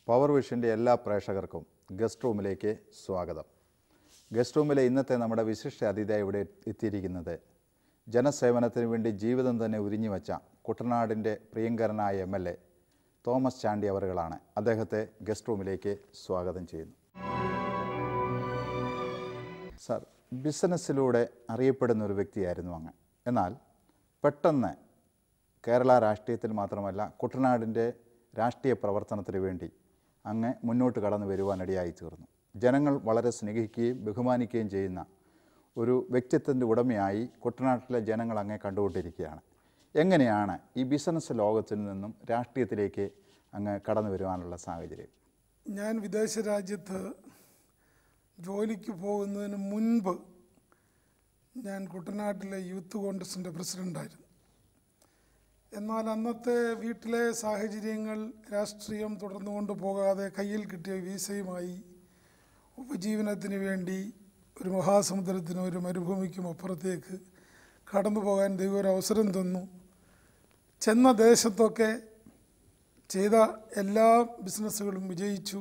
Power വിഷൻ്റെ എല്ലാ പ്രേക്ഷകർക്കും guest റൂമിലേക്ക് സ്വാഗതം ഗസ്റ്റ് റൂമിലെ ഇന്നത്തെ നമ്മുടെ വിശിഷ്ട അതിഥിയായി ഇവിടെ എത്തിയിരിക്കുന്നത് ജനസേവനത്തിന് വേണ്ടി ജീവിതം തന്നെ ഉരിഞ്ഞു വച്ച കുട്ടനാടിൻ്റെ പ്രിയങ്കരനായ M L A Thomas Chandy അവറുകളാണ് അദ്ദേഹത്തെ ഗസ്റ്റ് റൂമിലേക്ക് സ്വാഗതം ചെയ്യുന്നു സാർ ബിസിനസ്സിലൂടെ അറിയപ്പെടുന്ന ഒരു വ്യക്തിയായിരുന്നു അങ്ങ് എന്നാൽ പെട്ടെന്ന് കേരള രാഷ്ട്രീയത്തിൽ മാത്രമല്ല കുട്ടനാടിൻ്റെ രാഷ്ട്രീയ പ്രവർത്തനത്തിന് വേണ്ടി അങ്ങ് മുന്നോട്ട് കടന്നു വരുവാനിടയായി തീർന്നു ജനങ്ങൾ വളരെ സ്നേഹിക്കുകയും ബഹുമാനിക്കുകയും ചെയ്യുന്ന ഒരു വ്യക്തിത്വത്തിൻ്റെ ഉടമയായി കുട്ടനാട്ടിലെ ജനങ്ങൾ അങ്ങേ കണ്ടുകൊണ്ടിരിക്കുകയാണ് എങ്ങനെയാണ് ഈ ബിസിനസ് ലോകത്തിൽ നിന്നും രാഷ്ട്രീയത്തിലേക്ക് അങ്ങ് കടന്നു വരുവാനുള്ള സാഹചര്യം ഞാൻ വിദേശ രാജ്യത്ത് ജോലിക്ക് പോകുന്നതിന് മുൻപ് ഞാൻ കുട്ടനാട്ടിലെ യൂത്ത് കോൺഗ്രസിൻ്റെ പ്രസിഡൻ്റായിരുന്നു എന്നാൽ അന്നത്തെ വീട്ടിലെ സാഹചര്യങ്ങൾ രാഷ്ട്രീയം തുടർന്നു കൊണ്ട് പോകാതെ കയ്യിൽ കിട്ടിയ വീസയുമായി ഉപജീവനത്തിന് വേണ്ടി ഒരു മഹാസമുദ്രത്തിനും ഒരു മരുഭൂമിക്കും അപ്പുറത്തേക്ക് കടന്നു പോകാൻ ദൈവം ഒരു അവസരം തന്നു ചെന്ന ദേശത്തൊക്കെ ചെയ്ത എല്ലാ ബിസിനസ്സുകളും വിജയിച്ചു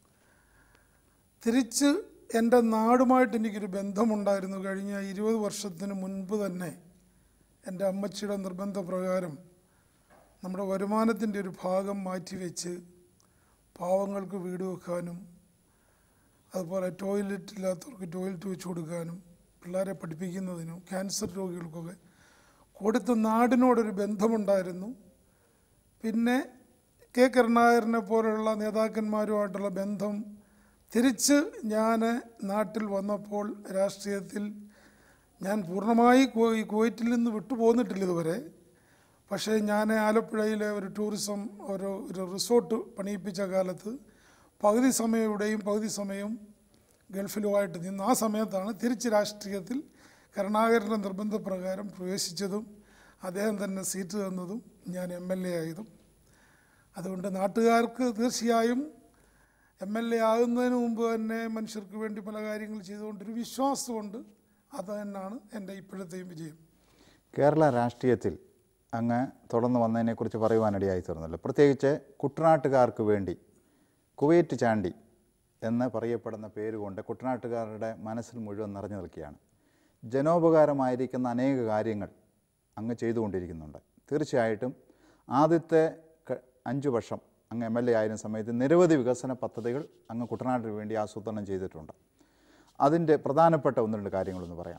തിരിച്ച് എൻ്റെ നാടുമായിട്ട് എനിക്കൊരു ബന്ധമുണ്ടായിരുന്നു കഴിഞ്ഞ ഇരുപത് വർഷത്തിന് മുൻപ് തന്നെ എൻ്റെ അമ്മച്ചിയുടെ നിർബന്ധപ്രകാരം നമ്മുടെ വരുമാനത്തിൻ്റെ ഒരു ഭാഗം മാറ്റിവെച്ച് പാവങ്ങൾക്ക് വീട് വെക്കാനും അതുപോലെ ടോയ്ലറ്റ് ഇല്ലാത്തവർക്ക് ടോയ്ലറ്റ് വെച്ച് കൊടുക്കാനും പിള്ളേരെ പഠിപ്പിക്കുന്നതിനും ക്യാൻസർ രോഗികൾക്കൊക്കെ കൊടുത്ത നാടിനോടൊരു ബന്ധമുണ്ടായിരുന്നു പിന്നെ കെ കരുണാകരനെ പോലുള്ള നേതാക്കന്മാരുമായിട്ടുള്ള ബന്ധം തിരിച്ച് ഞാൻ നാട്ടിൽ വന്നപ്പോൾ രാഷ്ട്രീയത്തിൽ ഞാൻ പൂർണ്ണമായി കു- കുവൈറ്റിൽ നിന്ന് വിട്ടുപോന്നിട്ടില്ല ഇതുവരെ പക്ഷേ ഞാൻ ആലപ്പുഴയിലെ ഒരു ടൂറിസം ഒരു ഒരു റിസോർട്ട് പണിയിപ്പിച്ച കാലത്ത് പകുതി സമയം ഇവിടെയും പകുതി സമയം ഗൾഫിലുമായിട്ട് നിന്ന് ആ സമയത്താണ് തിരിച്ച് രാഷ്ട്രീയത്തിൽ കരുണാകരൻ്റെ നിർബന്ധപ്രകാരം പ്രവേശിച്ചതും അദ്ദേഹം തന്നെ സീറ്റ് തന്നതും ഞാൻ എം എൽ എ ആയതും അതുകൊണ്ട് നാട്ടുകാർക്ക് തീർച്ചയായും എം എൽ എ ആകുന്നതിന് മുമ്പ് തന്നെ മനുഷ്യർക്ക് വേണ്ടി പല കാര്യങ്ങൾ ചെയ്തുകൊണ്ടൊരു വിശ്വാസമുണ്ട് അത് തന്നെയാണ് എൻ്റെ ഇപ്പോഴത്തെയും വിജയം കേരള രാഷ്ട്രീയത്തിൽ അങ്ങ് തുടർന്ന് വന്നതിനെക്കുറിച്ച് പറയുവാനിടയായി തീർന്നല്ലോ പ്രത്യേകിച്ച് കുട്ടനാട്ടുകാർക്ക് വേണ്ടി കുവൈറ്റ് ചാണ്ടി എന്ന് പറയപ്പെടുന്ന പേരുകൊണ്ട് കുട്ടനാട്ടുകാരുടെ മനസ്സിൽ മുഴുവൻ നിറഞ്ഞു നിൽക്കുകയാണ് ജനോപകാരമായിരിക്കുന്ന അനേക കാര്യങ്ങൾ അങ്ങ് ചെയ്തുകൊണ്ടിരിക്കുന്നുണ്ട് തീർച്ചയായിട്ടും ആദ്യത്തെ ക- അഞ്ച് വർഷം അങ്ങ് എം എൽ എ ആയിരുന്ന സമയത്ത് നിരവധി വികസന പദ്ധതികൾ അങ്ങ് കുട്ടനാട്ടിന് വേണ്ടി ആസൂത്രണം ചെയ്തിട്ടുണ്ട് അതിൻ്റെ പ്രധാനപ്പെട്ട ഒന്ന് രണ്ട് കാര്യങ്ങളൊന്ന് പറയാം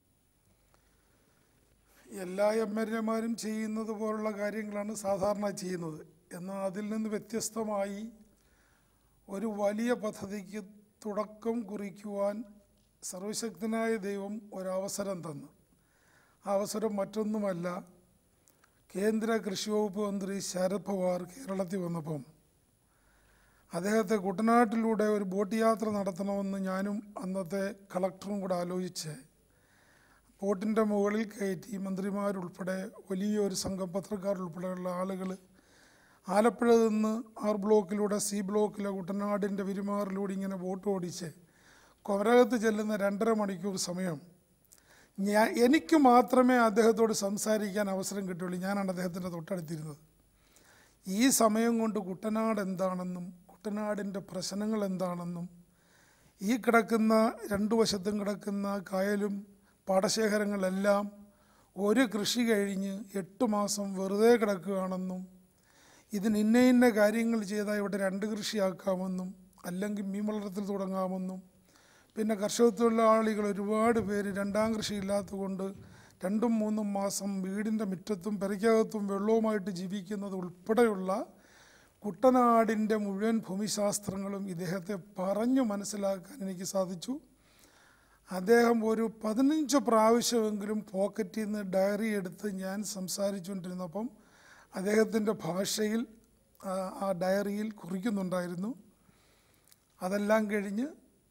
എല്ലാ എം എൽ എമാരും ചെയ്യുന്നത് പോലുള്ള കാര്യങ്ങളാണ് സാധാരണ ചെയ്യുന്നത് എന്നാൽ അതിൽ നിന്ന് വ്യത്യസ്തമായി ഒരു വലിയ പദ്ധതിക്ക് തുടക്കം കുറിക്കുവാൻ സർവശക്തനായ ദൈവം ഒരവസരം തന്നു ആ അവസരം മറ്റൊന്നുമല്ല കേന്ദ്ര കൃഷി വകുപ്പ് മന്ത്രി ശരത് പവാർ കേരളത്തിൽ വന്നപ്പം അദ്ദേഹത്തെ കുട്ടനാട്ടിലൂടെ ഒരു ബോട്ട് യാത്ര നടത്തണമെന്ന് ഞാനും അന്നത്തെ കളക്ടറും കൂടെ ആലോചിച്ച് ബോട്ടിൻ്റെ മുകളിൽ കയറ്റി മന്ത്രിമാരുൾപ്പെടെ വലിയൊരു സംഘം പത്രക്കാരുൾപ്പെടെയുള്ള ആളുകൾ ആലപ്പുഴ നിന്ന് ആർ ബ്ലോക്കിലൂടെ സി ബ്ലോക്കിലെ കുട്ടനാടിൻ്റെ പെരുമാറിലൂടെ ഇങ്ങനെ ബോട്ട് ഓടിച്ച് കൊമരകത്ത് ചെല്ലുന്ന രണ്ടര മണിക്കൂർ സമയം ഞാൻ എനിക്ക് മാത്രമേ അദ്ദേഹത്തോട് സംസാരിക്കാൻ അവസരം കിട്ടുള്ളൂ ഞാനാണ് അദ്ദേഹത്തിൻ്റെ തൊട്ടടുത്തിരുന്നത് ഈ സമയം കൊണ്ട് കുട്ടനാട് എന്താണെന്നും കുട്ടനാടിൻ്റെ പ്രശ്നങ്ങൾ എന്താണെന്നും ഈ കിടക്കുന്ന രണ്ടു വശത്തും കിടക്കുന്ന കായലും പാടശേഖരങ്ങളെല്ലാം ഒരു കൃഷി കഴിഞ്ഞ് എട്ട് മാസം വെറുതെ കിടക്കുകയാണെന്നും ഇതിന് ഇന്ന ഇന്ന കാര്യങ്ങൾ ചെയ്താൽ ഇവിടെ രണ്ട് കൃഷിയാക്കാമെന്നും അല്ലെങ്കിൽ മീൻ വളർത്തൽ തുടങ്ങാമെന്നും പിന്നെ കർഷക തൊഴിലാളികൾ ഒരുപാട് പേര് രണ്ടാം കൃഷി ഇല്ലാത്തതുകൊണ്ട് രണ്ടും മൂന്നും മാസം വീടിൻ്റെ മുറ്റത്തും പെരയ്ക്കകത്തും വെള്ളവുമായിട്ട് ജീവിക്കുന്നത് ഉൾപ്പെടെയുള്ള കുട്ടനാടിൻ്റെ മുഴുവൻ ഭൂമിശാസ്ത്രങ്ങളും ഇദ്ദേഹത്തെ പറഞ്ഞു മനസ്സിലാക്കാൻ എനിക്ക് സാധിച്ചു അദ്ദേഹം ഒരു പതിനഞ്ച് പ്രാവശ്യമെങ്കിലും പോക്കറ്റിൽ നിന്ന് ഡയറി എടുത്ത് ഞാൻ സംസാരിച്ചുകൊണ്ടിരുന്നപ്പം അദ്ദേഹത്തിൻ്റെ ഭാഷയിൽ ആ, ആ ഡയറിയിൽ കുറിക്കുന്നുണ്ടായിരുന്നു അതെല്ലാം കഴിഞ്ഞ്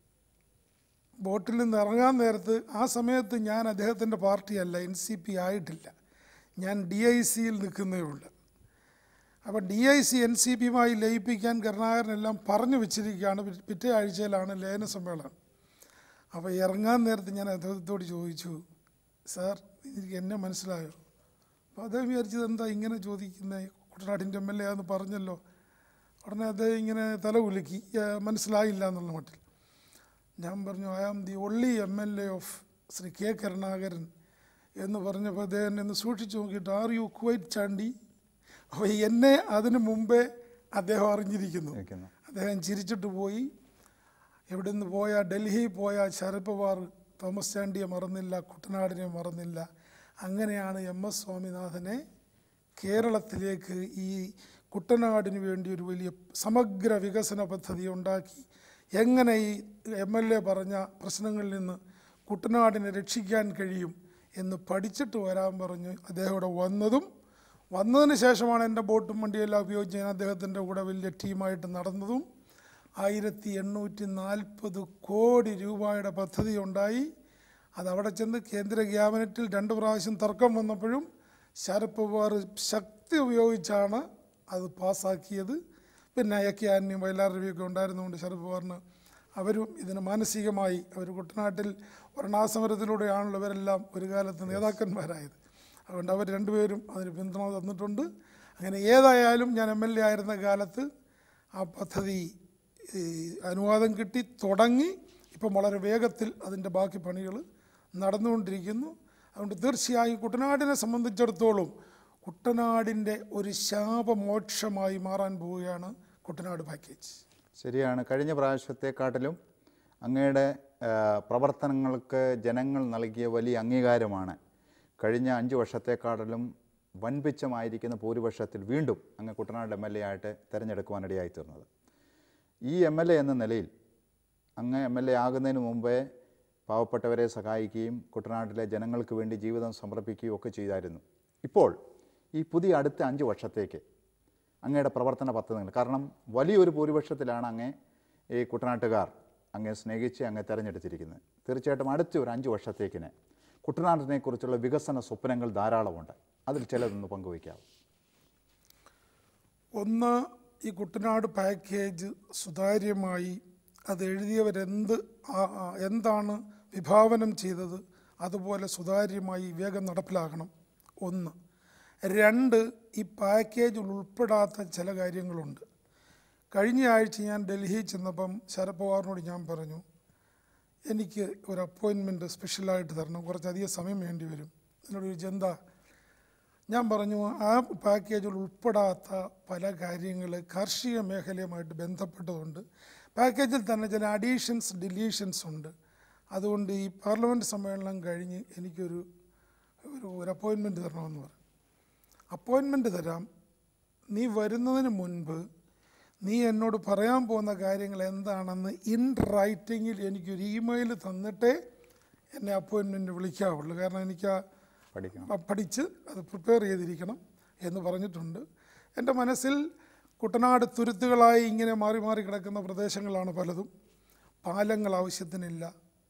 ബോട്ടിൽ നിന്ന് ഇറങ്ങാൻ നേരത്ത് ആ സമയത്ത് ഞാൻ അദ്ദേഹത്തിൻ്റെ പാർട്ടിയല്ല എൻ സി പി ആയിട്ടില്ല ഞാൻ ഡി ഐ സിയിൽ നിൽക്കുന്നേ ഉള്ളൂ അപ്പോൾ D I C N C പിയുമായി ലയിപ്പിക്കാൻ കരുണാകരനെല്ലാം പറഞ്ഞു വെച്ചിരിക്കുകയാണ് പി- പിറ്റേ ആഴ്ചയിലാണ് ലയന സമ്മേളനം അപ്പോൾ ഇറങ്ങാൻ നേരത്ത് ഞാൻ അദ്ദേഹത്തോട് ചോദിച്ചു സാർ എനിക്ക് എന്നെ മനസ്സിലായോ അപ്പോൾ അദ്ദേഹം വിചാരിച്ചത് എന്താ ഇങ്ങനെ ചോദിക്കുന്നത് കുട്ടനാടിൻ്റെ എം എൽ എ ആന്ന് പറഞ്ഞല്ലോ ഉടനെ അദ്ദേഹം ഇങ്ങനെ തല കുലുക്കി "ഏ, മനസ്സിലായില്ല എന്നുള്ള മട്ടിൽ ഞാൻ പറഞ്ഞു I am the only M L A of Shri K Karunakaran എന്ന് പറഞ്ഞപ്പോൾ അദ്ദേഹം എന്നെ ഒന്ന് സൂക്ഷിച്ചു നോക്കിയിട്ട് ആർ യു ക്വൈറ്റ് ചാണ്ടി അപ്പോൾ എന്നെ അതിനു മുമ്പേ അദ്ദേഹം അറിഞ്ഞിരിക്കുന്നു ഇരിക്കുന്നു. അദ്ദേഹം ചിരിച്ചിട്ട് പോയി ഇവിടെ നിന്ന് പോയ ഡൽഹി പോയ ശരത് പവാർ തോമസ് ചാണ്ടിയെ മറന്നില്ല കുട്ടനാടിനെ മറന്നില്ല അങ്ങനെയാണ് എം എസ് സ്വാമിനാഥനെ കേരളത്തിലേക്ക് ഈ കുട്ടനാടിന് വേണ്ടി ഒരു വലിയ സമഗ്ര വികസന പദ്ധതി ഉണ്ടാക്കി എങ്ങനെ ഈ എം എൽ എ പറഞ്ഞ പ്രശ്നങ്ങളിൽ നിന്ന് കുട്ടനാടിനെ രക്ഷിക്കാൻ കഴിയും എന്ന് പഠിച്ചിട്ട് വരാൻ പറഞ്ഞു അദ്ദേഹം ഇവിടെ വന്നതും വന്നതിന് ശേഷമാണ് എൻ്റെ ബോട്ടും വണ്ടിയെല്ലാം ഉപയോഗിച്ച് ഞാൻ അദ്ദേഹത്തിൻ്റെ കൂടെ വലിയ ടീമായിട്ട് നടന്നതും ആയിരത്തി എണ്ണൂറ്റി നാൽപ്പത് കോടി രൂപയുടെ പദ്ധതി ഉണ്ടായി അത് അവിടെ ചെന്ന് കേന്ദ്ര ക്യാബിനറ്റിൽ രണ്ട് പ്രാവശ്യം തർക്കം വന്നപ്പോഴും ശരത് പവാർ ശക്തി ഉപയോഗിച്ചാണ് അത് പാസ്സാക്കിയത് പിന്നെ അയക്കാനും വയലാർ രവിയൊക്കെ ഉണ്ടായിരുന്നുകൊണ്ട് ശരത് പവാറിന് അവരും ഇതിന് മാനസികമായി അവർ കുട്ടനാട്ടിൽ വർണ്ണാസമരത്തിലൂടെയാണല്ലോ ഇവരെല്ലാം ഒരു കാലത്ത് നേതാക്കന്മാരായത് അതുകൊണ്ട് അവർ രണ്ടുപേരും അതിന് പിന്തുണ തന്നിട്ടുണ്ട് അങ്ങനെ ഏതായാലും ഞാൻ എം എൽ എ ആയിരുന്ന കാലത്ത് ആ പദ്ധതി ഈ, അനുവാദം കിട്ടി തുടങ്ങി ഇപ്പം വളരെ വേഗത്തിൽ അതിൻ്റെ ബാക്കി പണികൾ നടന്നുകൊണ്ടിരിക്കുന്നു അതുകൊണ്ട് തീർച്ചയായും കുട്ടനാടിനെ സംബന്ധിച്ചിടത്തോളം കുട്ടനാടിൻ്റെ ഒരു ശാപമോക്ഷമായി മാറാൻ പോവുകയാണ് കുട്ടനാട് പാക്കേജ് ശരിയാണ് കഴിഞ്ഞ പ്രാവശ്യത്തെക്കാട്ടിലും അങ്ങയുടെ ആ, പ്രവർത്തനങ്ങൾക്ക് ജനങ്ങൾ നൽകിയ വലിയ അംഗീകാരമാണ് കഴിഞ്ഞ അഞ്ച് വർഷത്തെക്കാട്ടിലും വൻപിച്ചമായിരിക്കുന്ന ഭൂരിപക്ഷത്തിൽ വീണ്ടും അങ്ങ് കുട്ടനാട് എം എൽ എ ആയിട്ട് തിരഞ്ഞെടുക്കുവാനിടയായി തീർന്നത് ഈ എം എൽ എ എന്ന നിലയിൽ അങ്ങ് എം എൽ എ ആകുന്നതിന് മുമ്പേ പാവപ്പെട്ടവരെ സഹായിക്കുകയും കുട്ടനാട്ടിലെ ജനങ്ങൾക്ക് വേണ്ടി ജീവിതം സമർപ്പിക്കുകയും ഒക്കെ ചെയ്തായിരുന്നു ഇപ്പോൾ ഈ പുതിയ അടുത്ത അഞ്ച് വർഷത്തേക്ക് അങ്ങയുടെ പ്രവർത്തന പദ്ധതികൾ കാരണം വലിയൊരു ഭൂരിപക്ഷത്തിലാണ് അങ്ങേ ഈ കുട്ടനാട്ടുകാർ അങ്ങേ സ്നേഹിച്ച് അങ്ങേ തിരഞ്ഞെടുത്തിരിക്കുന്നത് തീർച്ചയായിട്ടും അടുത്ത ഒരു അഞ്ച് വർഷത്തേക്കിന് കുട്ടനാട്ടിനെക്കുറിച്ചുള്ള വികസന സ്വപ്നങ്ങൾ ധാരാളമുണ്ട് അതിൽ ചിലതൊന്ന് പങ്കുവയ്ക്കാം ഒന്ന് ഈ കുട്ടനാട് പാക്കേജ് സുതാര്യമായി അത് എഴുതിയവരെന്ത് ആ- ആ- എന്താണ് വിഭാവനം ചെയ്തത് അതുപോലെ സുതാര്യമായി വേഗം നടപ്പിലാക്കണം ഒന്ന് രണ്ട് ഈ പാക്കേജിൽ ഉൾപ്പെടാത്ത ചില കാര്യങ്ങളുണ്ട് കഴിഞ്ഞ ആഴ്ച ഞാൻ ഡൽഹിയിൽ ചെന്നപ്പം ശരത് പവാറിനോട് ഞാൻ പറഞ്ഞു എനിക്ക് ഒരു അപ്പോയിൻമെൻറ്റ് സ്പെഷ്യലായിട്ട് തരണം കുറച്ചധികം സമയം വേണ്ടി വരും എന്നോട് ചോദിച്ചു എന്താ ഞാൻ പറഞ്ഞു ആ പാക്കേജിൽ ഉൾപ്പെടാത്ത പല കാര്യങ്ങൾ കാർഷിക മേഖലയുമായിട്ട് ബന്ധപ്പെട്ടതുണ്ട് പാക്കേജിൽ തന്നെ ചില അഡീഷൻസ് ഡിലീഷൻസ് ഉണ്ട് അതുകൊണ്ട് ഈ പാർലമെൻറ്റ് സമ്മേളനം കഴിഞ്ഞ് എനിക്കൊരു ഒരു ഒരു അപ്പോയിൻമെൻറ്റ് തരണമെന്ന് പറഞ്ഞു അപ്പോയിൻമെൻറ്റ് തരാം നീ വരുന്നതിന് മുൻപ് നീ എന്നോട് പറയാൻ പോകുന്ന കാര്യങ്ങൾ എന്താണെന്ന് ഇൻ റൈറ്റിങ്ങിൽ എനിക്കൊരു ഇമെയിൽ തന്നിട്ടേ എന്നെ അപ്പോയിൻമെൻറ്റ് വിളിക്കാവുള്ളൂ കാരണം എനിക്ക് ആ പഠിക്കണം പ- പഠിച്ച് അത് പ്രിപ്പയർ ചെയ്തിരിക്കണം എന്ന് പറഞ്ഞിട്ടുണ്ട് എൻ്റെ മനസ്സിൽ കുട്ടനാട് തുരുത്തുകളായി ഇങ്ങനെ മാറി മാറി കിടക്കുന്ന പ്രദേശങ്ങളാണ് പലതും പാലങ്ങൾ ആവശ്യത്തിനില്ല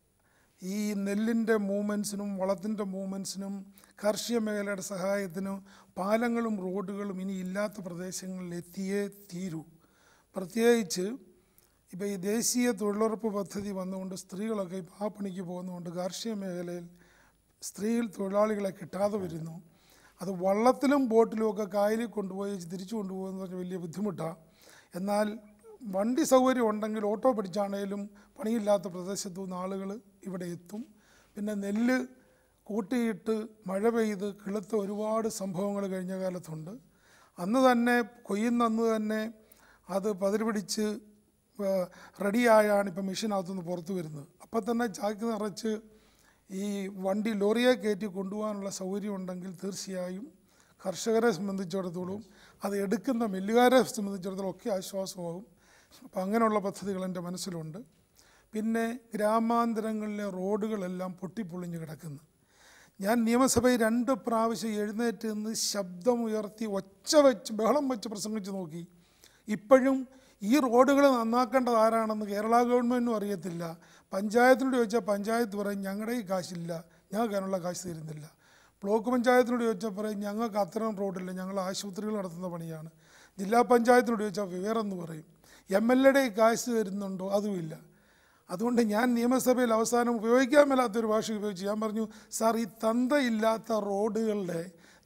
ഈ നെല്ലിൻ്റെ മൂവ്മെൻറ്റ്സിനും വളത്തിൻ്റെ മൂവ്മെൻറ്റ്സിനും കാർഷിക മേഖലയുടെ സഹായത്തിനും പാലങ്ങളും റോഡുകളും ഇനി ഇല്ലാത്ത പ്രദേശങ്ങളിൽ എത്തിയേ തീരൂ പ്രത്യേകിച്ച് ഇപ്പോൾ ഈ ദേശീയ തൊഴിലുറപ്പ് പദ്ധതി വന്നുകൊണ്ട് സ്ത്രീകളൊക്കെ ഇപ്പോൾ ആ പണിക്ക് പോകുന്നതുകൊണ്ട് കാർഷിക മേഖലയിൽ സ്ത്രീകൾ തൊഴിലാളികളെ കിട്ടാതെ വരുന്നു അത് വള്ളത്തിലും ബോട്ടിലും ഒക്കെ കായലിൽ കൊണ്ടുപോയി തിരിച്ചു കൊണ്ടുപോകുന്നത് പറഞ്ഞാൽ വലിയ ബുദ്ധിമുട്ടാണ് എന്നാൽ വണ്ടി സൗകര്യം ഉണ്ടെങ്കിൽ ഓട്ടോ പിടിച്ചാണേലും പണിയില്ലാത്ത പ്രദേശത്തു നിന്ന് ആളുകൾ ഇവിടെ എത്തും പിന്നെ നെല്ല് കൂട്ടിയിട്ട് മഴ പെയ്ത് കിളുത്ത ഒരുപാട് സംഭവങ്ങൾ കഴിഞ്ഞ കാലത്തുണ്ട് അന്ന് തന്നെ കൊയ്യുന്ന അന്ന് തന്നെ അത് പതിര് പിടിച്ച് ഏഹ്, റെഡിയായാണ് ഇപ്പം മെഷീനകത്തുനിന്ന് പുറത്തു വരുന്നത് അപ്പം തന്നെ ചാക്ക് നിറച്ച് ഈ വണ്ടി ലോറിയെ കയറ്റി കൊണ്ടുപോകാനുള്ള സൗകര്യം ഉണ്ടെങ്കിൽ തീർച്ചയായും കർഷകരെ സംബന്ധിച്ചിടത്തോളം അത് എടുക്കുന്ന മില്ലുകാരെ സംബന്ധിച്ചിടത്തോളം ഒക്കെ ആശ്വാസമാകും അപ്പം അങ്ങനെയുള്ള പദ്ധതികൾ എൻ്റെ മനസ്സിലുണ്ട് പിന്നെ ഗ്രാമാന്തരങ്ങളിലെ റോഡുകളെല്ലാം പൊട്ടിപ്പൊളിഞ്ഞ് കിടക്കുന്നു ഞാൻ നിയമസഭയിൽ രണ്ട് പ്രാവശ്യം എഴുന്നേറ്റ് നിന്ന് ശബ്ദമുയർത്തി ഒച്ച വെച്ച് ബഹളം വെച്ച് പ്രസംഗിച്ച് നോക്കി ഇപ്പോഴും ഈ റോഡുകൾ നന്നാക്കേണ്ടത് ആരാണെന്ന് കേരള ഗവൺമെൻറ്റിനും അറിയത്തില്ല പഞ്ചായത്തിനോട് ചോദിച്ചാൽ പഞ്ചായത്ത് പറയും ഞങ്ങളുടെ ഈ കാശില്ല ഞങ്ങൾക്ക് അതിനുള്ള കാശ് തരുന്നില്ല ബ്ലോക്ക് പഞ്ചായത്തിനോട് ചോദിച്ചാൽ പറയും ഞങ്ങൾക്ക് അത്തരം റോഡില്ല ഞങ്ങൾ ആശുപത്രികൾ നടത്തുന്ന പണിയാണ് ജില്ലാ പഞ്ചായത്തിനോട് ചോദിച്ചാൽ വേറെന്ന് പറയും എം എൽ എയുടെ കാശ് തരുന്നുണ്ടോ അതുമില്ല അതുകൊണ്ട് ഞാൻ നിയമസഭയിൽ അവസാനം ഉപയോഗിക്കാൻ മേലാത്തൊരു ഭാഷ ഉപയോഗിച്ച് ഞാൻ പറഞ്ഞു സാർ ഈ തന്തയില്ലാത്ത റോഡുകളുടെ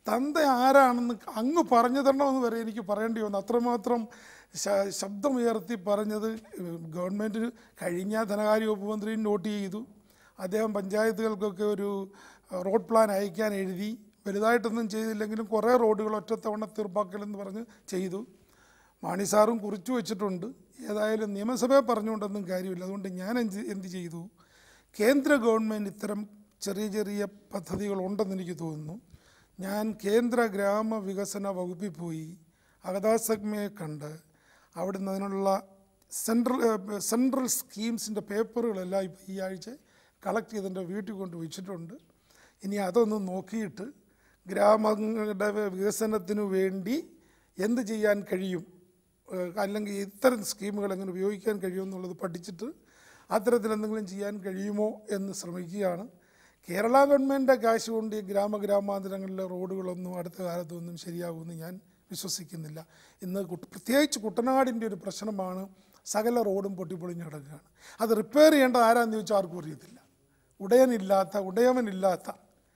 തന്ത ആരാണെന്ന് അങ്ങ് പറഞ്ഞു തരണമെന്ന് വരെ എനിക്ക് പറയേണ്ടി വന്നു അത്രമാത്രം ശ- ശബ്ദമുയർത്തി പറഞ്ഞത് ഗവൺമെൻറ് കഴിഞ്ഞ ധനകാര്യ വകുപ്പ് മന്ത്രി നോട്ട് ചെയ്തു അദ്ദേഹം പഞ്ചായത്തുകൾക്കൊക്കെ ഒരു റോഡ് പ്ലാൻ അയക്കാൻ എഴുതി വലുതായിട്ടൊന്നും ചെയ്തില്ലെങ്കിലും കുറേ റോഡുകൾ ഒറ്റത്തവണ തീർപ്പാക്കലെന്ന് പറഞ്ഞ് ചെയ്തു മാണി സാറും കുറിച്ചു വെച്ചിട്ടുണ്ട് ഏതായാലും നിയമസഭയെ പറഞ്ഞുകൊണ്ടൊന്നും കാര്യമില്ല അതുകൊണ്ട് ഞാൻ എന്ത് എന്ത് ചെയ്തു കേന്ദ്ര ഗവൺമെൻറ് ഇത്തരം ചെറിയ ചെറിയ പദ്ധതികൾ ഉണ്ടെന്ന് എനിക്ക് തോന്നുന്നു ഞാൻ കേന്ദ്ര ഗ്രാമ വികസന വകുപ്പിൽ പോയി അഗതാസഗ്മയെ കണ്ട് അവിടുന്ന് അതിനുള്ള സെൻട്രൽ ഏഹ്, സെൻട്രൽ സ്കീംസിൻ്റെ പേപ്പറുകളെല്ലാം ഇപ്പോൾ ഈ ആഴ്ച കളക്ട് ചെയ്ത് എൻ്റെ വീട്ടിൽ കൊണ്ട് വെച്ചിട്ടുണ്ട് ഇനി അതൊന്ന് നോക്കിയിട്ട് ഗ്രാമങ്ങളുടെ വികസനത്തിനു വേണ്ടി എന്ത് ചെയ്യാൻ കഴിയും ഏഹ്, അല്ലെങ്കിൽ ഇത്തരം സ്കീമുകൾ എങ്ങനെ ഉപയോഗിക്കാൻ കഴിയും എന്നുള്ളത് പഠിച്ചിട്ട് അത്തരത്തിൽ എന്തെങ്കിലും ചെയ്യാൻ കഴിയുമോ എന്ന് ശ്രമിക്കുകയാണ് കേരള ഗവൺമെൻറ്റിൻ്റെ കാശ് കൊണ്ട് ഈ ഗ്രാമ ഗ്രാമാന്തരങ്ങളിലെ റോഡുകളൊന്നും അടുത്ത കാലത്തൊന്നും ശരിയാകുമെന്ന് ഞാൻ വിശ്വസിക്കുന്നില്ല ഇന്ന് കുട്ട- പ്രത്യേകിച്ച് കുട്ടനാടിൻ്റെ ഒരു പ്രശ്നമാണ് സകല റോഡും പൊട്ടിപ്പൊളിഞ്ഞ് കിടക്കുകയാണ് അത് റിപ്പയർ ചെയ്യേണ്ടത് ആരാന്ന് ചോദിച്ചാൽ ആർക്കും അറിയത്തില്ല ഉടയനില്ലാത്ത ഉടയവനില്ലാത്ത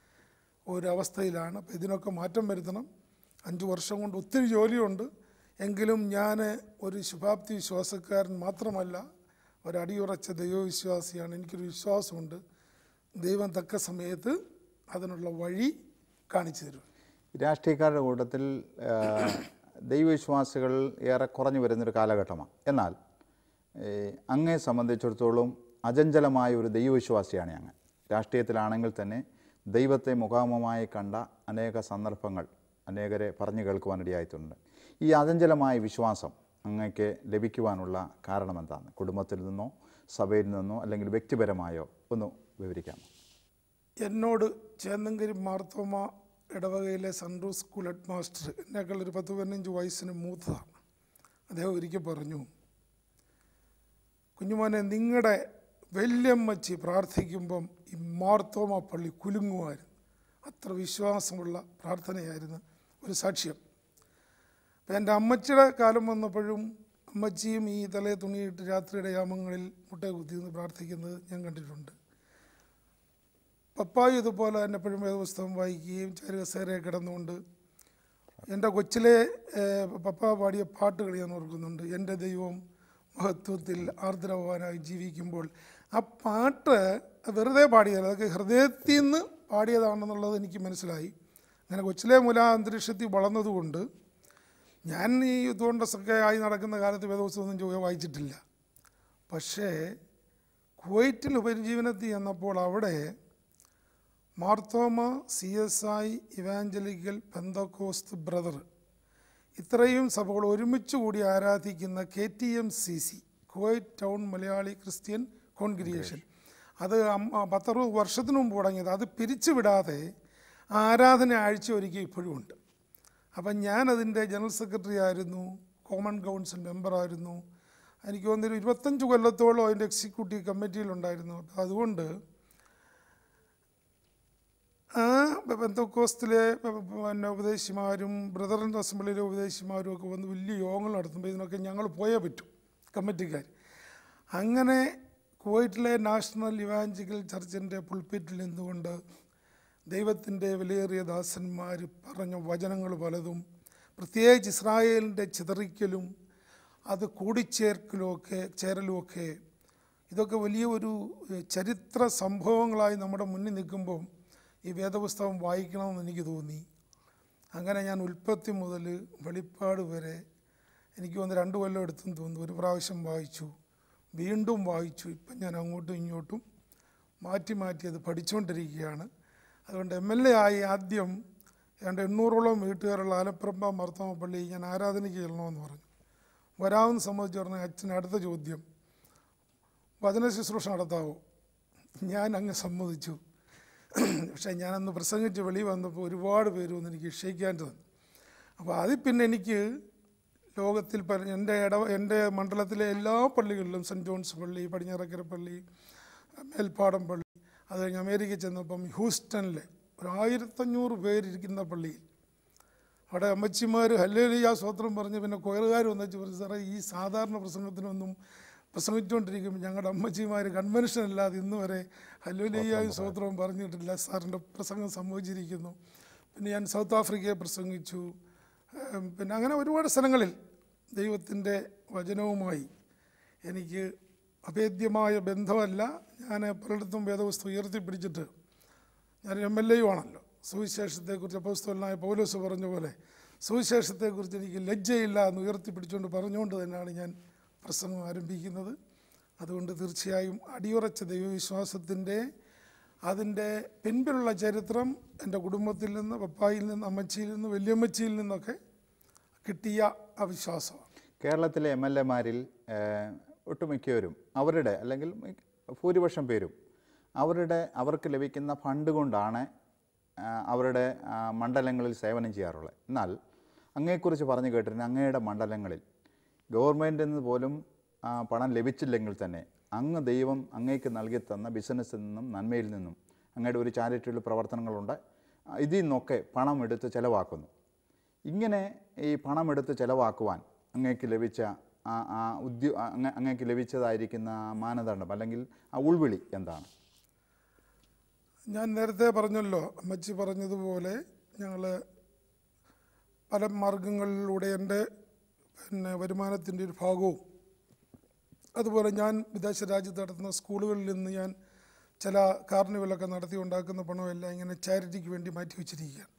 ഒരവസ്ഥയിലാണ് അപ്പോൾ ഇതിനൊക്കെ മാറ്റം വരുത്തണം അഞ്ച് വർഷം കൊണ്ട് ഒത്തിരി ജോലിയുണ്ട് എങ്കിലും ഞാൻ ഒരു ശുഭാപ്തി വിശ്വാസക്കാരൻ മാത്രമല്ല ഒരടിയുറച്ച ദൈവവിശ്വാസിയാണ് എനിക്കൊരു വിശ്വാസമുണ്ട് ദൈവം തക്ക സമയത്ത് അതിനുള്ള വഴി കാണിച്ചു തരും രാഷ്ട്രീയക്കാരുടെ കൂട്ടത്തിൽ ആ, ദൈവവിശ്വാസികൾ ഏറെ കുറഞ്ഞു വരുന്നൊരു കാലഘട്ടമാണ് എന്നാൽ ഏ, അങ്ങയെ സംബന്ധിച്ചിടത്തോളം അചഞ്ചലമായ ഒരു ദൈവവിശ്വാസിയാണ് അങ്ങ് രാഷ്ട്രീയത്തിലാണെങ്കിൽ തന്നെ ദൈവത്തെ മുഖാമുഖമായി കണ്ട അനേക സന്ദർഭങ്ങൾ അനേകരെ പറഞ്ഞു കേൾക്കുവാനിടയായിട്ടുണ്ട് ഈ അചഞ്ചലമായ വിശ്വാസം അങ്ങയ്ക്ക് ലഭിക്കുവാനുള്ള കാരണം എന്താണ് കുടുംബത്തിൽ നിന്നോ സഭയിൽ നിന്നോ അല്ലെങ്കിൽ വ്യക്തിപരമായോ ഒന്ന് വിവരിക്കാമോ എന്നോട് ചേന്നങ്കരി മാർത്തോമ ഇടവകയിലെ സൺഡൂ സ്കൂൾ ഹെഡ് മാസ്റ്റർ എന്നേക്കാൾ ഒരു പത്ത് പതിനഞ്ച് വയസ്സിന് മൂത്തതാണ് അദ്ദേഹം ഒരിക്കൽ പറഞ്ഞു കുഞ്ഞുമോനെ നിങ്ങളുടെ വല്യമ്മച്ചി പ്രാർത്ഥിക്കുമ്പം ഈ മാർത്തോമ പള്ളി കുലുങ്ങുമായിരുന്നു അത്ര വിശ്വാസമുള്ള പ്രാർത്ഥനയായിരുന്നു ഒരു സാക്ഷ്യം അപ്പം എൻ്റെ അമ്മച്ചിയുടെ കാലം വന്നപ്പോഴും അമ്മച്ചിയും ഈ തലയെ തുണിയിട്ട് രാത്രിയുടെ യാമങ്ങളിൽ മുട്ട കുത്തിന്ന് പ്രാർത്ഥിക്കുന്നത് ഞാൻ കണ്ടിട്ടുണ്ട് പപ്പായും ഇതുപോലെ തന്നെ എപ്പോഴും വേദപുസ്തകം വായിക്കുകയും ചാരുകസേരയെ കിടന്നുകൊണ്ട് എൻ്റെ കൊച്ചിലെ ഏഹ്, പപ്പ പാടിയ പാട്ടുകൾ ഞാൻ ഓർക്കുന്നുണ്ട് എൻ്റെ ദൈവം മഹത്വത്തിൽ ആർദ്രവാനായി ജീവിക്കുമ്പോൾ ആ പാട്ട് വെറുതെ പാടിയതല്ല അതൊക്കെ ഹൃദയത്തിൽ നിന്ന് പാടിയതാണെന്നുള്ളത് എനിക്ക് മനസ്സിലായി അങ്ങനെ കൊച്ചിലെ മുല അന്തരീക്ഷത്തിൽ വളർന്നതുകൊണ്ട് ഞാൻ ഈ യുദ്ധോണ്ടസൊക്കെ ആയി നടക്കുന്ന കാലത്ത് വേദപുസ്തകമൊന്നും ചൊവ്വ വായിച്ചിട്ടില്ല പക്ഷേ കുവൈറ്റിൽ ഉപജീവനത്തിൽ ചെന്നപ്പോൾ അവിടെ Marthoma C S I evangelical Pentecost brother ഇത്രയും സഭകൾ ഒരുമിച്ച് കൂടി ആരാധിക്കുന്ന K T M C C Kuwait town Malayali Christian congregation അത് അം- പത്തറുപത് വർഷത്തിന് മുമ്പ് തുടങ്ങിയത് അത് പിരിച്ചുവിടാതെ ആരാധന ആഴ്ച ഒരുക്കി ഇപ്പോഴും ഉണ്ട് അപ്പം ഞാനതിൻ്റെ ജനറൽ സെക്രട്ടറി ആയിരുന്നു കോമൺ കൗൺസിൽ മെമ്പറായിരുന്നു എനിക്ക് തോന്നുന്നൊരു ഇരുപത്തഞ്ച് കൊല്ലത്തോളം അതിൻ്റെ എക്സിക്യൂട്ടീവ് കമ്മിറ്റിയിലുണ്ടായിരുന്നു അപ്പം അതുകൊണ്ട് ആ ബന്ധക്കോസ്റ്റിലെ പിന്നെ ഉപദേശിമാരും ബ്രദറിൻ്റെ അസംബ്ലിയിലെ ഉപദേശിമാരും ഒക്കെ വന്ന് വലിയ യോഗങ്ങൾ നടത്തുമ്പോൾ ഇതിനൊക്കെ ഞങ്ങൾ പോയേ പറ്റൂ കമ്മിറ്റിക്കാർ അങ്ങനെ കുവൈറ്റിലെ നാഷണൽ ഇവാഞ്ചിക്കൽ ചർച്ചിൻ്റെ പുൾപ്പിറ്റിൽ നിന്നുകൊണ്ട് ദൈവത്തിൻ്റെ വിലയേറിയ ദാസന്മാർ പറഞ്ഞ വചനങ്ങൾ പലതും പ്രത്യേകിച്ച് ഇസ്രായേലിൻ്റെ ചിതറിക്കലും അത് കൂടിച്ചേർക്കലുമൊക്കെ ചേരലുമൊക്കെ ഇതൊക്കെ വലിയ ഒരു ഏഹ്, ചരിത്ര സംഭവങ്ങളായി നമ്മുടെ മുന്നിൽ നിൽക്കുമ്പം ഈ വേദപുസ്തകം വായിക്കണമെന്ന് എനിക്ക് തോന്നി അങ്ങനെ ഞാൻ ഉൽപ്പത്തി മുതൽ വെളിപ്പാട് വരെ എനിക്ക് തോന്നുന്നു രണ്ട് കൊല്ലം എടുത്തെന്ന് തോന്നുന്നു ഒരു പ്രാവശ്യം വായിച്ചു വീണ്ടും വായിച്ചു ഇപ്പം ഞാൻ അങ്ങോട്ടും ഇങ്ങോട്ടും മാറ്റി മാറ്റി അത് പഠിച്ചുകൊണ്ടിരിക്കുകയാണ് അതുകൊണ്ട് എം എൽ എ ആയി ആദ്യം ഏതാണ്ട് എണ്ണൂറോളം വീട്ടുകാരുള്ള ആലപ്പുറമ്പ മർത്തമ പള്ളി ഞാൻ ആരാധനയ്ക്ക് ചെല്ലണമെന്ന് പറഞ്ഞു വരാമെന്ന് സംബന്ധിച്ച് പറഞ്ഞ അച്ഛൻ അടുത്ത ചോദ്യം വചന ശുശ്രൂഷ നടത്താവോ ഞാൻ അങ്ങ് സമ്മതിച്ചു പക്ഷേ ഞാനന്ന് പ്രസംഗിച്ച് വെളി വന്നപ്പോൾ ഒരുപാട് പേര് വന്ന് എനിക്ക് ക്ഷയിക്കാൻ തന്നു അപ്പോൾ അതിൽ പിന്നെ എനിക്ക് ലോകത്തിൽ പല എൻ്റെ ഇട എൻ്റെ മണ്ഡലത്തിലെ എല്ലാ പള്ളികളിലും സെൻറ്റ് ജോൺസ് പള്ളി പടിഞ്ഞാറക്കര പള്ളി മേൽപ്പാടം പള്ളി അത് കഴിഞ്ഞ് അമേരിക്കയിൽ ചെന്നപ്പം ഹ്യൂസ്റ്റണിലെ ഒരു ആയിരത്തഞ്ഞൂറ് പേരിരിക്കുന്ന പള്ളിയിൽ അവിടെ അമ്മച്ചിമാർ ഹല്ലേലിയ സ്വത്രം പറഞ്ഞ് പിന്നെ കൊയറുകാർ വന്നു പറഞ്ഞു സാറേ ഈ സാധാരണ പ്രസംഗത്തിനൊന്നും പ്രസംഗിച്ചുകൊണ്ടിരിക്കുമ്പോൾ ഞങ്ങളുടെ അമ്മച്ചിമാർ കൺവെൻഷൻ അല്ലാതെ ഇന്ന് വരെ ഹല്ലേലിയ സ്വത്രം പറഞ്ഞിട്ടില്ല സാറിൻ്റെ പ്രസംഗം സംഭവിച്ചിരിക്കുന്നു പിന്നെ ഞാൻ സൗത്ത് ആഫ്രിക്കയെ പ്രസംഗിച്ചു ഏം, പിന്നെ അങ്ങനെ ഒരുപാട് സ്ഥലങ്ങളിൽ ദൈവത്തിൻ്റെ വചനവുമായി എനിക്ക് അഭേദ്യമായ ബന്ധമല്ല ഞാൻ പലയിടത്തും വേദവസ്തു ഉയർത്തിപ്പിടിച്ചിട്ട് ഞാൻ എം എൽ എയും ആണല്ലോ സുവിശേഷത്തെക്കുറിച്ച് അപ്പോസ്തലനായ പൗലോസ് പറഞ്ഞ പോലെ സുവിശേഷത്തെക്കുറിച്ച് എനിക്ക് ലജ്ജയില്ല എന്ന് ഉയർത്തിപ്പിടിച്ചുകൊണ്ട് പറഞ്ഞുകൊണ്ട് തന്നെയാണ് ഞാൻ പ്രസംഗം ആരംഭിക്കുന്നത് അതുകൊണ്ട് തീർച്ചയായും അടിയുറച്ച ദൈവവിശ്വാസത്തിൻ്റെ അതിൻ്റെ പിൻപിലുള്ള ചരിത്രം എൻ്റെ കുടുംബത്തിൽ നിന്ന് പപ്പായിൽ നിന്ന് അമ്മച്ചിയിൽ നിന്ന് വല്യമ്മച്ചിയിൽ നിന്നൊക്കെ കിട്ടിയ അവിശ്വാസമാണ് കേരളത്തിലെ എം എൽ എമാരിൽ ഒട്ടുമിക്കവരും അവരുടെ അല്ലെങ്കിൽ മിക്ക- ഭൂരിപക്ഷം പേരും അവരുടെ അവർക്ക് ലഭിക്കുന്ന ഫണ്ട് കൊണ്ടാണ് ആ, അവരുടെ ആ, മണ്ഡലങ്ങളിൽ സേവനം ചെയ്യാറുള്ളത് എന്നാൽ അങ്ങയെക്കുറിച്ച് പറഞ്ഞു കേട്ടിരുന്ന അങ്ങയുടെ മണ്ഡലങ്ങളിൽ ഗവൺമെൻറ്റിൽ നിന്ന് പോലും ആ, പണം ലഭിച്ചില്ലെങ്കിൽ തന്നെ അങ്ങ് ദൈവം അങ്ങേക്ക് നൽകി തന്ന ബിസിനസ്സിൽ നിന്നും നന്മയിൽ നിന്നും അങ്ങയുടെ ഒരു ചാരിറ്റിയുള്ള പ്രവർത്തനങ്ങളുണ്ട് ആ, ഇതിൽ നിന്നൊക്കെ പണം എടുത്ത് ചിലവാക്കുന്നു ഇങ്ങനെ ഈ പണമെടുത്ത് ചിലവാക്കുവാൻ അങ്ങേക്ക് ലഭിച്ച ആ ആ ഉദ്യോ അങ്ങ അങ്ങേക്ക് ലഭിച്ചതായിരിക്കുന്ന ആ മാനദണ്ഡം അല്ലെങ്കിൽ ആ ഉൾവിളി എന്താണ് ഞാൻ നേരത്തെ പറഞ്ഞല്ലോ അമ്മച്ചി പറഞ്ഞതുപോലെ ഞങ്ങൾ പല മാർഗങ്ങളിലൂടെ എൻ്റെ പിന്നെ വരുമാനത്തിൻ്റെ ഒരു ഭാഗവും അതുപോലെ ഞാൻ വിദേശ രാജ്യത്ത് നടത്തുന്ന സ്കൂളുകളിൽ നിന്ന് ഞാൻ ചില കാർണിവലൊക്കെ നടത്തി ഉണ്ടാക്കുന്ന പണമെല്ലാം ഇങ്ങനെ ചാരിറ്റിക്ക് വേണ്ടി മാറ്റി വച്ചിരിക്കുകയാണ്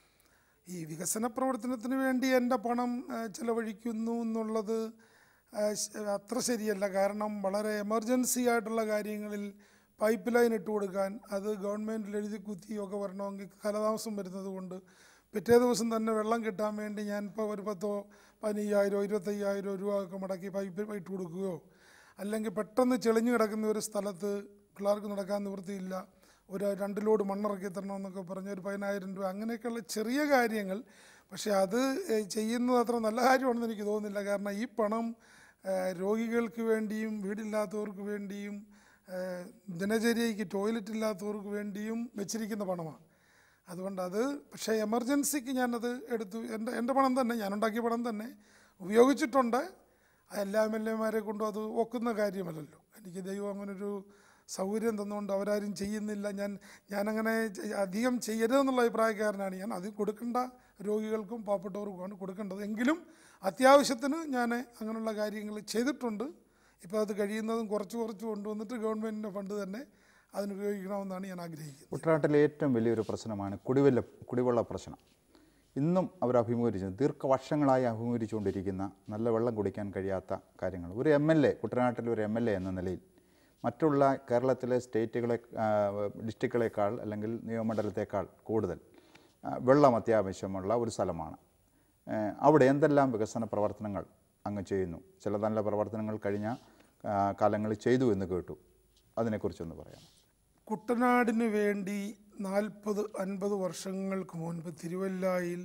ഈ വികസന പ്രവർത്തനത്തിന് വേണ്ടി എൻ്റെ പണം ആ, ചെലവഴിക്കുന്നു എന്നുള്ളത് ആ, ശ- അത്ര ശരിയല്ല കാരണം വളരെ എമർജൻസി ആയിട്ടുള്ള കാര്യങ്ങളിൽ പൈപ്പ് ലൈൻ ഇട്ട് കൊടുക്കാൻ അത് ഗവൺമെൻറ്റിൽ എഴുതി കുത്തിയൊക്കെ വരണമെങ്കിൽ കാലതാമസം വരുന്നത് കൊണ്ട് പിറ്റേ ദിവസം തന്നെ വെള്ളം കിട്ടാൻ വേണ്ടി ഞാൻ ഇപ്പോൾ ഒരു പത്തോ പതിനയ്യായിരോ ഇരുപത്തയ്യായിരോ രൂപ ഒക്കെ മുടക്കി പൈപ്പ് ഇട്ട് കൊടുക്കുകയോ അല്ലെങ്കിൽ പെട്ടെന്ന് ചെളിഞ്ഞു കിടക്കുന്ന ഒരു സ്ഥലത്ത് പിള്ളേർക്ക് നടക്കാൻ നിവൃത്തിയില്ല ഒരു രണ്ട് ലോഡ് മണ്ണിറക്കി തരണമെന്നൊക്കെ പറഞ്ഞ് ഒരു പതിനായിരം രൂപ അങ്ങനെയൊക്കെയുള്ള ചെറിയ കാര്യങ്ങൾ പക്ഷേ അത് ഏഹ്, ചെയ്യുന്നത് അത്ര നല്ല കാര്യമാണെന്ന് എനിക്ക് തോന്നുന്നില്ല കാരണം ഈ പണം ഏഹ്, രോഗികൾക്ക് വേണ്ടിയും വീടില്ലാത്തവർക്ക് വേണ്ടിയും ഏഹ്, ദിനചര്യയ്ക്ക് ടോയ്ലറ്റ് ഇല്ലാത്തവർക്ക് വേണ്ടിയും വെച്ചിരിക്കുന്ന പണമാണ് അതുകൊണ്ട് അത് പക്ഷേ എമർജൻസിക്ക് ഞാനത് എടുത്തു എൻ്റെ എൻ്റെ പണം തന്നെ ഞാനുണ്ടാക്കിയ പണം തന്നെ ഉപയോഗിച്ചിട്ടുണ്ട് എല്ലാ എം എൽ എമാരെ കൊണ്ടും അത് ഒക്കുന്ന കാര്യമല്ലല്ലോ എനിക്ക് ദൈവം അങ്ങനൊരു സൗകര്യം തന്നുകൊണ്ട് അവരാരും ചെയ്യുന്നില്ല ഞാൻ ഞാനങ്ങനെ ചെ- അധികം ചെയ്യരുതെന്നുള്ള അഭിപ്രായക്കാരനാണ് ഞാൻ അത് കൊടുക്കേണ്ട രോഗികൾക്കും പാവപ്പെട്ടവർക്കുമാണ് കൊടുക്കേണ്ടത് എങ്കിലും അത്യാവശ്യത്തിന് ഞാൻ അങ്ങനെയുള്ള കാര്യങ്ങൾ ചെയ്തിട്ടുണ്ട് ഇപ്പോൾ അത് കഴിയുന്നതും കുറച്ച് കുറച്ച് കൊണ്ടുവന്നിട്ട് ഗവൺമെൻറ്റിൻ്റെ ഫണ്ട് തന്നെ അതിനുപയോഗിക്കണമെന്നാണ് ഞാൻ ആഗ്രഹിക്കുന്നത് കുട്ടനാട്ടിലെ ഏറ്റവും വലിയൊരു പ്രശ്നമാണ് കുടിവെള്ള കുടിവെള്ള പ്രശ്നം ഇന്നും അവർ അഭിമുഖീകരിച്ചു ദീർഘവർഷങ്ങളായി അഭിമുഖീകരിച്ചുകൊണ്ടിരിക്കുന്ന നല്ല വെള്ളം കുടിക്കാൻ കഴിയാത്ത കാര്യങ്ങൾ ഒരു എം എൽ എ കുട്ടനാട്ടിലെ ഒരു എം എൽ എ എന്ന നിലയിൽ മറ്റുള്ള കേരളത്തിലെ സ്റ്റേറ്റുകളെ ആ, ഡിസ്ട്രിക്റ്റുകളെക്കാൾ അല്ലെങ്കിൽ നിയമമണ്ഡലത്തെക്കാൾ കൂടുതൽ ആ, വെള്ളം അത്യാവശ്യമുള്ള ഒരു സ്ഥലമാണ് ഏ, അവിടെ എന്തെല്ലാം വികസന പ്രവർത്തനങ്ങൾ അങ്ങ് ചെയ്യുന്നു ചില നല്ല പ്രവർത്തനങ്ങൾ കഴിഞ്ഞ ആ, കാലങ്ങളിൽ ചെയ്തു എന്ന് കേട്ടു അതിനെക്കുറിച്ചൊന്ന് പറയാം കുട്ടനാടിന് വേണ്ടി നാൽപ്പത് അൻപത് വർഷങ്ങൾക്ക് മുൻപ് തിരുവല്ലായിൽ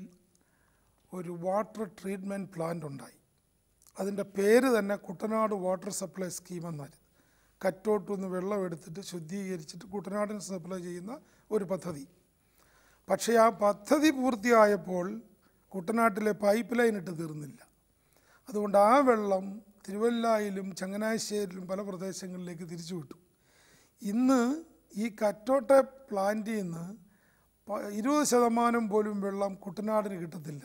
ഒരു വാട്ടർ ട്രീറ്റ്മെൻറ്റ് പ്ലാന്റ് ഉണ്ടായി അതിൻ്റെ പേര് തന്നെ കുട്ടനാട് വാട്ടർ സപ്ലൈ സ്കീം എന്നായിരുന്നു കറ്റോട്ടുനിന്ന് വെള്ളം എടുത്തിട്ട് ശുദ്ധീകരിച്ചിട്ട് കുട്ടനാടിന് സപ്ലൈ ചെയ്യുന്ന ഒരു പദ്ധതി പക്ഷേ ആ പദ്ധതി പൂർത്തിയായപ്പോൾ കുട്ടനാട്ടിലെ പൈപ്പ് ലൈൻ ഇട്ട് തീർന്നില്ല അതുകൊണ്ട് ആ വെള്ളം തിരുവല്ലായിലും ചങ്ങനാശ്ശേരിയിലും പല പ്രദേശങ്ങളിലേക്ക് തിരിച്ചു വിട്ടു ഇന്ന് ഈ കറ്റോട്ടെ പ്ലാന്റിൽ നിന്ന് പ- ഇരുപത് ശതമാനം പോലും വെള്ളം കുട്ടനാടിന് കിട്ടത്തില്ല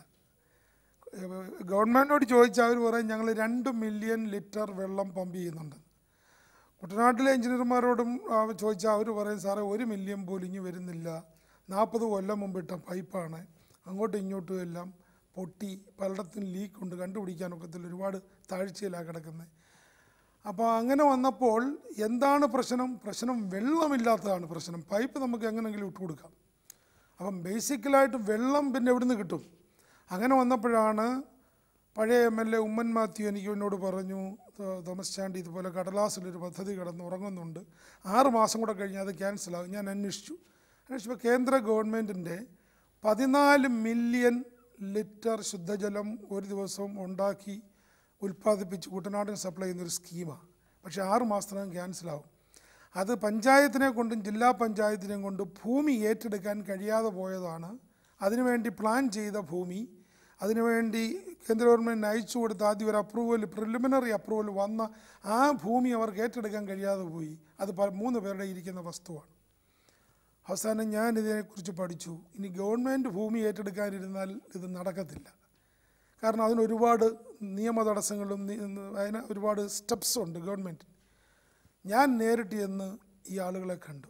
ഏഹ് ഗവൺമെൻറ്റിനോട് ചോദിച്ചാൽ അവർ പറയും ഞങ്ങൾ രണ്ട് മില്യൺ ലിറ്റർ വെള്ളം പമ്പ് ചെയ്യുന്നുണ്ട് കുട്ടനാട്ടിലെ എഞ്ചിനീയർമാരോടും ആ, ചോദിച്ചാൽ അവർ പറയും സാറേ ഒരു മില്യൺ പോലും ഇനി വരുന്നില്ല നാൽപ്പത് കൊല്ലം മുമ്പ് ഇട്ട പൈപ്പാണ് അങ്ങോട്ടും ഇങ്ങോട്ടും എല്ലാം പൊട്ടി പലയിടത്തും ലീക്ക് ഉണ്ട് കണ്ടുപിടിക്കാനൊക്കത്തില്ല ഒരുപാട് താഴ്ചയിലാണ് കിടക്കുന്നത് അപ്പോൾ അങ്ങനെ വന്നപ്പോൾ എന്താണ് പ്രശ്നം പ്രശ്നം വെള്ളമില്ലാത്തതാണ് പ്രശ്നം പൈപ്പ് നമുക്ക് എങ്ങനെയെങ്കിലും ഇട്ട് കൊടുക്കാം അപ്പം ബേസിക്കലായിട്ട് വെള്ളം പിന്നെ എവിടുന്ന് കിട്ടും അങ്ങനെ വന്നപ്പോഴാണ് പഴയ M L A Oommen Mathew എനിക്ക് എന്നോട് പറഞ്ഞു "തോ- തോമസ് ചാണ്ടി ഇതുപോലെ കടലാസിലൊരു പദ്ധതി കിടന്ന് ഉറങ്ങുന്നുണ്ട് ആറ് മാസം കൂടെ കഴിഞ്ഞാൽ അത് ക്യാൻസലാകും ഞാൻ അന്വേഷിച്ചു അന്വേഷിച്ചപ്പോൾ കേന്ദ്ര ഗവൺമെൻറ്റിൻ്റെ പതിനാല് മില്യൺ ലിറ്റർ ശുദ്ധജലം ഒരു ദിവസം ഉണ്ടാക്കി ഉൽപ്പാദിപ്പിച്ച് കുട്ടനാടിന് സപ്ലൈ ചെയ്യുന്നൊരു സ്കീമാണ് പക്ഷേ ആറ് മാസത്തിനകം ക്യാൻസലാവും അത് പഞ്ചായത്തിനെ കൊണ്ടും ജില്ലാ പഞ്ചായത്തിനെ കൊണ്ടും ഭൂമി ഏറ്റെടുക്കാൻ കഴിയാതെ പോയതാണ് അതിനുവേണ്ടി പ്ലാൻ ചെയ്ത ഭൂമി അതിനുവേണ്ടി കേന്ദ്ര ഗവൺമെൻറ് അയച്ചു കൊടുത്ത ആദ്യം ഒരു അപ്രൂവൽ പ്രിലിമിനറി അപ്രൂവൽ വന്ന ആ ഭൂമി അവർക്ക് ഏറ്റെടുക്കാൻ കഴിയാതെ പോയി അത് പ- മൂന്ന് പേരുടെ ഇരിക്കുന്ന വസ്തുവാണ് അവസാനം ഞാൻ ഇതിനെക്കുറിച്ച് പഠിച്ചു ഇനി ഗവൺമെൻറ് ഭൂമി ഏറ്റെടുക്കാനിരുന്നാൽ ഇത് നടക്കത്തില്ല കാരണം അതിന് ഒരുപാട് നിയമ തടസ്സങ്ങളും നി- അതിന് ഒരുപാട് സ്റ്റെപ്സ് ഉണ്ട് ഗവൺമെൻറ് ഞാൻ നേരിട്ട് ചെന്ന് ഈ ആളുകളെ കണ്ടു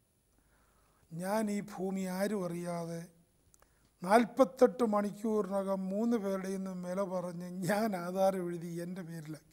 ഞാൻ ഈ ഭൂമി ആരും അറിയാതെ നാൽപ്പത്തെട്ട് മണിക്കൂറിനകം മൂന്ന് പേരുടെയിൽ നിന്ന് വില പറഞ്ഞ് ഞാൻ ആധാരം എഴുതി എൻ്റെ പേരിലാക്കി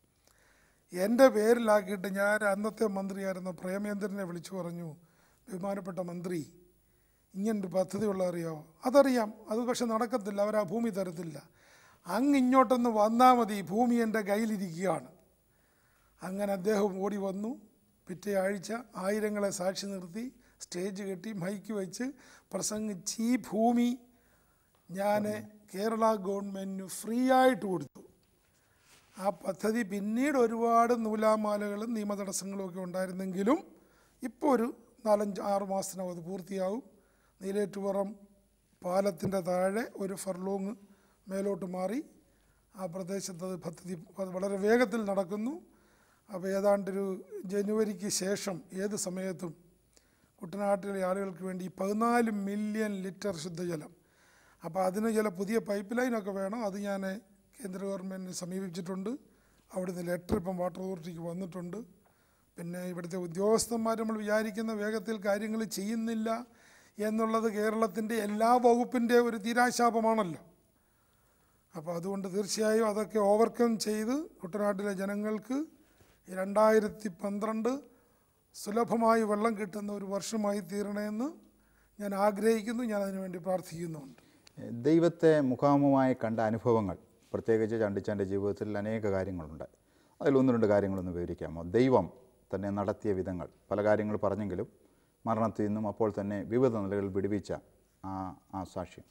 എൻ്റെ പേരിലാക്കിയിട്ട് ഞാൻ അന്നത്തെ മന്ത്രിയായിരുന്ന പ്രേമേന്ദ്രനെ വിളിച്ചു പറഞ്ഞു ബഹുമാനപ്പെട്ട മന്ത്രി ഇങ്ങനൊരു പദ്ധതിയുള്ള അറിയാമോ അതറിയാം അത് പക്ഷെ നടക്കത്തില്ല അവർ ആ ഭൂമി തരത്തില്ല അങ്ങ് ഇങ്ങോട്ടൊന്ന് വന്നാൽ മതി ഭൂമി എൻ്റെ കയ്യിലിരിക്കുകയാണ് അങ്ങനെ അദ്ദേഹം ഓടി വന്നു പിറ്റേ ആഴ്ച ആയിരങ്ങളെ സാക്ഷി നിർത്തി സ്റ്റേജ് കെട്ടി മൈക്ക് വെച്ച് പ്രസംഗിച്ച് ഈ ഭൂമി ഞാൻ കേരള ഗവൺമെൻറ്റിന് ഫ്രീ ആയിട്ട് കൊടുത്തു ആ പദ്ധതി പിന്നീട് ഒരുപാട് നൂലാമാലകളും നിയമതടസ്സങ്ങളും ഒക്കെ ഉണ്ടായിരുന്നെങ്കിലും ഇപ്പോൾ ഒരു നാലഞ്ച് ആറ് മാസത്തിനകം അത് പൂർത്തിയാവും നീലേറ്റുപുറം പാലത്തിൻ്റെ താഴെ ഒരു ഫർലോങ് മേലോട്ട് മാറി ആ പ്രദേശത്ത് അത് പദ്ധതി അത് വളരെ വേഗത്തിൽ നടക്കുന്നു അപ്പോൾ ഏതാണ്ടൊരു ജനുവരിക്ക് ശേഷം ഏത് സമയത്തും കുട്ടനാട്ടിലെ ആളുകൾക്ക് വേണ്ടി പതിനാല് മില്യൺ ലിറ്റർ ശുദ്ധജലം അപ്പോൾ അതിന് ചില പുതിയ പൈപ്പ് ലൈനൊക്കെ വേണം അത് ഞാൻ കേന്ദ്ര ഗവൺമെൻറ്റിനെ സമീപിച്ചിട്ടുണ്ട് അവിടുന്ന് ലെറ്റർ ഇപ്പം വാട്ടർ അതോറിറ്റിക്ക് വന്നിട്ടുണ്ട് പിന്നെ ഇവിടുത്തെ ഉദ്യോഗസ്ഥന്മാർ നമ്മൾ വിചാരിക്കുന്ന വേഗത്തിൽ കാര്യങ്ങൾ ചെയ്യുന്നില്ല എന്നുള്ളത് കേരളത്തിൻ്റെ എല്ലാ വകുപ്പിൻ്റെ ഒരു തീരാശാപമാണല്ലോ അപ്പോൾ അതുകൊണ്ട് തീർച്ചയായും അതൊക്കെ ഓവർകം ചെയ്ത് കുട്ടനാട്ടിലെ ജനങ്ങൾക്ക് രണ്ടായിരത്തി പന്ത്രണ്ട് സുലഭമായി വെള്ളം കിട്ടുന്ന ഒരു വർഷമായി തീരണേന്ന് ഞാൻ ആഗ്രഹിക്കുന്നു ഞാൻ അതിനുവേണ്ടി പ്രാർത്ഥിക്കുന്നുമുണ്ട് ദൈവത്തെ മുഖാമുഖമായി കണ്ട അനുഭവങ്ങൾ പ്രത്യേകിച്ച് ചണ്ടിച്ചാൻ്റെ ജീവിതത്തിൽ അനേക കാര്യങ്ങളുണ്ട് അതിലൊന്ന് രണ്ട് കാര്യങ്ങളൊന്ന് വിവരിക്കാമോ ദൈവം തന്നെ നടത്തിയ വിധങ്ങൾ പല കാര്യങ്ങൾ പറഞ്ഞെങ്കിലും മരണത്തിൽ നിന്നും അപ്പോൾ തന്നെ വിവിധ നിലകളിൽ വിടുവിച്ച ആ ആ സാക്ഷ്യം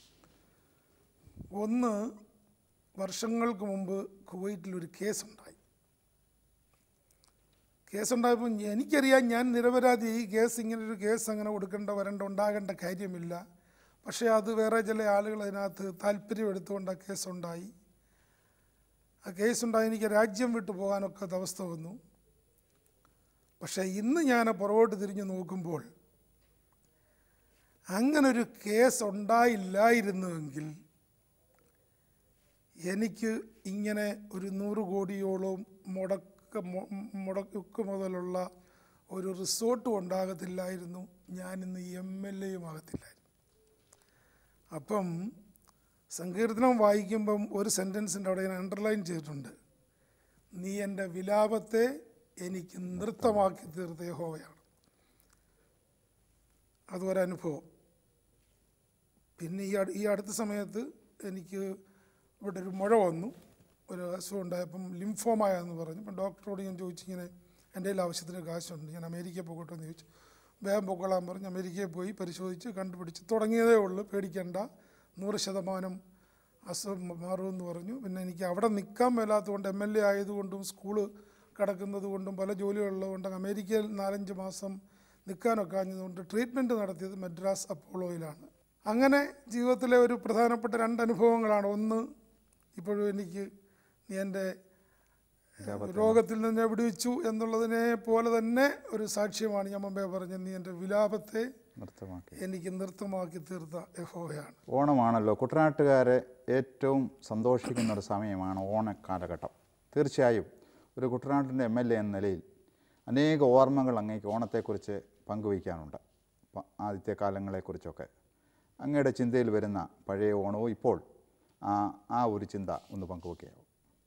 ഒന്ന് വർഷങ്ങൾക്ക് മുമ്പ് കുവൈറ്റിലൊരു കേസുണ്ടായി കേസുണ്ടായപ്പോൾ എനിക്കറിയാം ഞാൻ നിരപരാധി ഈ കേസ് ഇങ്ങനെ ഒരു കേസ് അങ്ങനെ കൊടുക്കേണ്ട വരേണ്ട ഉണ്ടാകേണ്ട കാര്യമില്ല പക്ഷേ അത് വേറെ ചില ആളുകൾ അതിനകത്ത് താല്പര്യം എടുത്തുകൊണ്ട് ആ കേസുണ്ടായി ആ കേസുണ്ടായി എനിക്ക് രാജ്യം വിട്ടു പോകാനൊക്കെ അവസ്ഥ വന്നു പക്ഷേ ഇന്ന് ഞാൻ പുറകോട്ട് തിരിഞ്ഞു നോക്കുമ്പോൾ അങ്ങനൊരു കേസ് ഉണ്ടായില്ലായിരുന്നുവെങ്കിൽ എനിക്ക് ഇങ്ങനെ ഒരു നൂറ് കോടിയോളം മുടക്ക മു- മുടക്ക് മുതലുള്ള ഒരു റിസോർട്ടും ഉണ്ടാകത്തില്ലായിരുന്നു ഞാനിന്ന് എം എൽ എയും ആകത്തില്ലായിരുന്നു അപ്പം സങ്കീർത്തനം വായിക്കുമ്പം ഒരു സെൻറ്റൻസിൻ്റെ അവിടെ ഞാൻ അണ്ടർലൈൻ ചെയ്തിട്ടുണ്ട് നീ എൻ്റെ വിലാപത്തെ എനിക്ക് നൃത്തമാക്കി തീർത്ത യഹോവയാണ് അതൊരനുഭവം പിന്നെ ഈ അടു- ഈ അടുത്ത സമയത്ത് എനിക്ക് ഇവിടെ ഒരു മുഴ വന്നു ഒരു അസുഖം ഉണ്ടായപ്പം ലിംഫോമായ എന്ന് പറഞ്ഞു അപ്പം ഡോക്ടറോട് ഞാൻ ചോദിച്ചു ഇങ്ങനെ എൻ്റെ കയ്യിൽ ആവശ്യത്തിന് കാശുണ്ട് ഞാൻ അമേരിക്കയിൽ പോകട്ടെ എന്ന് ചോദിച്ചു വേഗം പൊക്കോളാൻ പറഞ്ഞ് അമേരിക്കയിൽ പോയി പരിശോധിച്ച് കണ്ടുപിടിച്ച് തുടങ്ങിയതേ ഉള്ളൂ പേടിക്കേണ്ട നൂറ് ശതമാനം അസുഖം മാറുമെന്ന് പറഞ്ഞു പിന്നെ എനിക്ക് അവിടെ നിൽക്കാൻ മേലാത്തതുകൊണ്ട് എം എൽ എ ആയതുകൊണ്ടും സ്കൂള് കിടക്കുന്നത് കൊണ്ടും പല ജോലികളുള്ളതുകൊണ്ടും അമേരിക്കയിൽ നാലഞ്ച് മാസം നിൽക്കാനൊക്കെ ആഞ്ഞതുകൊണ്ട് ട്രീറ്റ്മെൻറ്റ് നടത്തിയത് മദ്രാസ് അപ്പോളോയിലാണ് അങ്ങനെ ജീവിതത്തിലെ ഒരു പ്രധാനപ്പെട്ട രണ്ട് അനുഭവങ്ങളാണ് ഒന്ന് ഇപ്പോഴും എനിക്ക് നീ എൻ്റെ രോഗത്തിൽ നിന്ന് വിടുവിച്ചു എന്നുള്ളതിനെ പോലെ തന്നെ ഒരു സാക്ഷ്യമാണ് ഞാൻ മുമ്പേ പറഞ്ഞത് നീ എൻ്റെ വിലാപത്തെ നൃത്തമാക്കി എനിക്ക് നൃത്തമാക്കി തീർത്ത യഹോവയാണ് ഓണമാണല്ലോ കുട്ടനാട്ടുകാരെ ഏറ്റവും സന്തോഷിക്കുന്ന ഒരു സമയമാണ് ഓണക്കാലഘട്ടം തീർച്ചയായും ഒരു കുട്ടനാട്ടിൻ്റെ എം എൽ എ എന്ന നിലയിൽ അനേക ഓർമ്മകൾ അങ്ങേക്ക് ഓണത്തെക്കുറിച്ച് പങ്കുവയ്ക്കാനുണ്ട് പ- ആദ്യത്തെ കാലങ്ങളെക്കുറിച്ചൊക്കെ അങ്ങയുടെ ചിന്തയിൽ വരുന്ന പഴയ ഓണവും ഇപ്പോൾ ആ ആ ഒരു ചിന്ത ഒന്ന് പങ്കുവയ്ക്കാമോ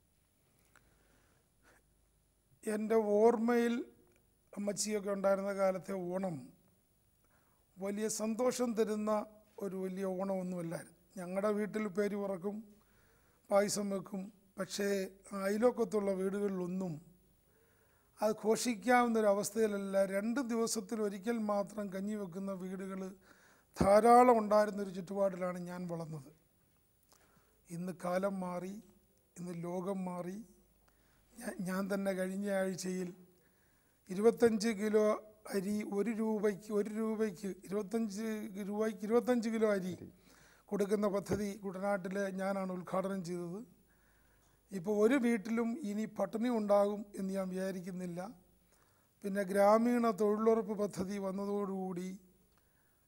എൻ്റെ ഓർമ്മയിൽ അമ്മച്ചിയൊക്കെ ഉണ്ടായിരുന്ന കാലത്തെ ഓണം വലിയ സന്തോഷം തരുന്ന ഒരു വലിയ ഓണമൊന്നുമല്ലായിരുന്നു ഞങ്ങളുടെ വീട്ടിൽ പേര് പറക്കും പായസം വെക്കും പക്ഷേ അയലോക്കത്തുള്ള വീടുകളിലൊന്നും അത് ഘോഷിക്കാവുന്നൊരവസ്ഥയിലല്ല രണ്ട് ദിവസത്തിൽ ഒരിക്കൽ മാത്രം കഞ്ഞി വെക്കുന്ന വീടുകൾ ധാരാളം ഉണ്ടായിരുന്നൊരു ചുറ്റുപാടിലാണ് ഞാൻ വളർന്നത് ഇന്ന് കാലം മാറി ഇന്ന് ലോകം മാറി ഞാൻ ഞാൻ തന്നെ കഴിഞ്ഞ ആഴ്ചയിൽ ഇരുപത്തഞ്ച് കിലോ അരി ഒരു രൂപയ്ക്ക് ഒരു രൂപയ്ക്ക് ഇരുപത്തഞ്ച് രൂപയ്ക്ക് ഇരുപത്തഞ്ച് കിലോ അരി കൊടുക്കുന്ന പദ്ധതി കുട്ടനാട്ടിൽ ഞാനാണ് ഉദ്ഘാടനം ചെയ്തത് ഇപ്പോൾ ഒരു വീട്ടിലും ഇനി പട്ടിണി ഉണ്ടാകും എന്ന് ഞാൻ വിചാരിക്കുന്നില്ല പിന്നെ ഗ്രാമീണ തൊഴിലുറപ്പ് പദ്ധതി വന്നതോടുകൂടി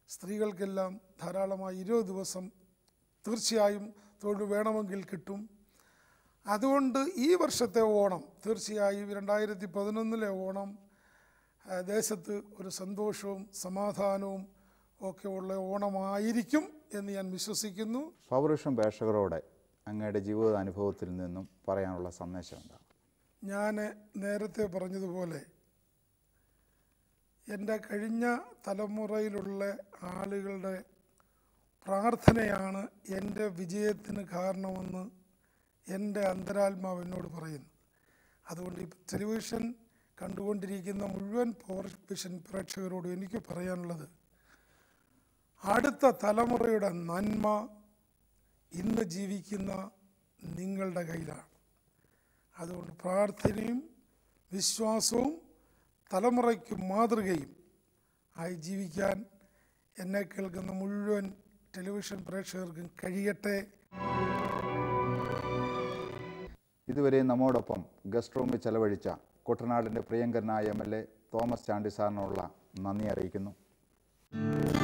സ്ത്രീകൾക്കെല്ലാം ധാരാളമായി ഇരുപത് ദിവസം തീർച്ചയായും തൊഴിൽ വേണമെങ്കിൽ കിട്ടും അതുകൊണ്ട് ഈ വർഷത്തെ ഓണം തീർച്ചയായും രണ്ടായിരത്തി പതിനൊന്നിലെ ഓണം ആ, ദേശത്ത് ഒരു സന്തോഷവും സമാധാനവും ഒക്കെ ഉള്ള ഓണമായിരിക്കും എന്ന് ഞാൻ വിശ്വസിക്കുന്നു പൗരുഷം പ്രേക്ഷകരോട് അങ്ങയുടെ ജീവിതാനുഭവത്തിൽ നിന്നും പറയാനുള്ള സന്ദേശം എന്താണ് ഞാൻ നേരത്തെ പറഞ്ഞതുപോലെ എൻ്റെ കഴിഞ്ഞ തലമുറയിലുള്ള ആളുകളുടെ പ്രാർത്ഥനയാണ് എൻ്റെ വിജയത്തിന് കാരണമെന്ന് എൻ്റെ അന്തരാത്മാവ് എന്നോട് പറയുന്നു അതുകൊണ്ട് ഈ ടെലിവിഷൻ കണ്ടുകൊണ്ടിരിക്കുന്ന മുഴുവൻ പവർ വിഷൻ പ്രേക്ഷകരോടും എനിക്ക് പറയാനുള്ളത് അടുത്ത തലമുറയുടെ നന്മ ഇന്ന് ജീവിക്കുന്ന നിങ്ങളുടെ കയ്യിലാണ് അതുകൊണ്ട് പ്രാർത്ഥനയും വിശ്വാസവും തലമുറയ്ക്ക് മാതൃകയും ആയി ജീവിക്കാൻ എന്നെ കേൾക്കുന്ന മുഴുവൻ ടെലിവിഷൻ പ്രേക്ഷകർക്കും കഴിയട്ടെ ഇതുവരെ നമ്മോടൊപ്പം ഗസ്റ്റ് റൂമിൽ ചെലവഴിച്ച കുട്ടനാടിൻ്റെ പ്രിയങ്കരനായ M L A Thomas Chandy സാറിനുള്ള നന്ദി അറിയിക്കുന്നു